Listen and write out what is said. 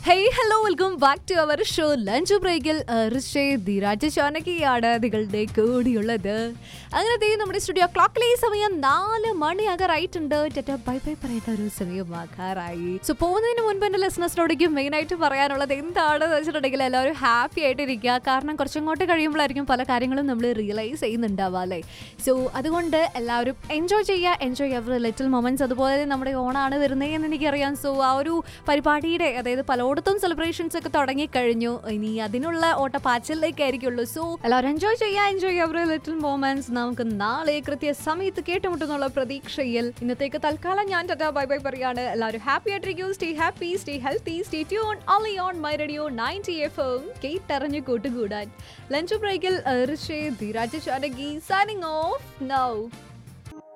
hey hello welcome back to our show lunch ബ്രേക്കിൽ ഋഷേ ധീരാജ് ചാനകിയാണ് നിങ്ങളുടെ കൂടിയുള്ളത് അങ്ങനെ ദേ നമ്മുടെ സ്റ്റുഡിയോ ക്ലോക്കിലെ ഈ സമയം നാല് മണിയാകാറായിട്ടുണ്ട് ടെറ്റ ബൈ ബൈ പറയുന്ന ഒരു സമയമാകാറായി സോ പോകുന്നതിന് മുൻപ് എൻ്റെ ലിസണേഴ്സിനോടേക്കും മെയിൻ ആയിട്ട് പറയാനുള്ളത് എന്താണെന്ന് വെച്ചിട്ടുണ്ടെങ്കിൽ എല്ലാവരും ഹാപ്പി ആയിട്ടിരിക്കുക കാരണം കുറച്ചങ്ങോട്ട് കഴിയുമ്പോഴായിരിക്കും പല കാര്യങ്ങളും നമ്മൾ റിയലൈസ് ചെയ്യുന്നുണ്ടാവുക അല്ലേ സോ അതുകൊണ്ട് എല്ലാവരും എൻജോയ് ചെയ്യുക എൻജോയ് എവറി ലിറ്റിൽ മൊമെന്റ്സ് അതുപോലെ നമ്മുടെ ഓണാണ് വരുന്നത് എന്ന് എനിക്കറിയാം സോ ആ ഒരു പരിപാടിയുടെ അതായത് പലയിടത്തും സെലിബ്രേഷൻസ് ഒക്കെ തുടങ്ങിക്കഴിഞ്ഞു ഇനി അതിനുള്ള ഓട്ടപ്പാച്ചിലേക്കായിരിക്കുള്ളൂ സോ എല്ലാവരും എൻജോയ് ചെയ്യുക എൻജോയ് എവറി ലിറ്റിൽ മൊമെന്റ്സ് നമുക്ക് നാളെ കൃത്യ സമയത്ത് കേട്ടുമുട്ടുന്നുള്ള പ്രതീക്ഷയിൽ ഇന്നത്തേക്ക് തൽക്കാലം ഞാൻ ടാറ്റാ ബൈ ബൈ പറയാണ് എല്ലാവരും ഹാപ്പി ആയിട്ടിരിക്കും stay happy stay healthy stay tune only on my radio ninety F M കേട്ടറിഞ്ഞു കൂട്ടുകൂടാൻ ലഞ്ച് ബ്രേക്കിൽ ഋഷേ ധീരാജ് ചാനകി സൈനിങ് ഓഫ് നൗ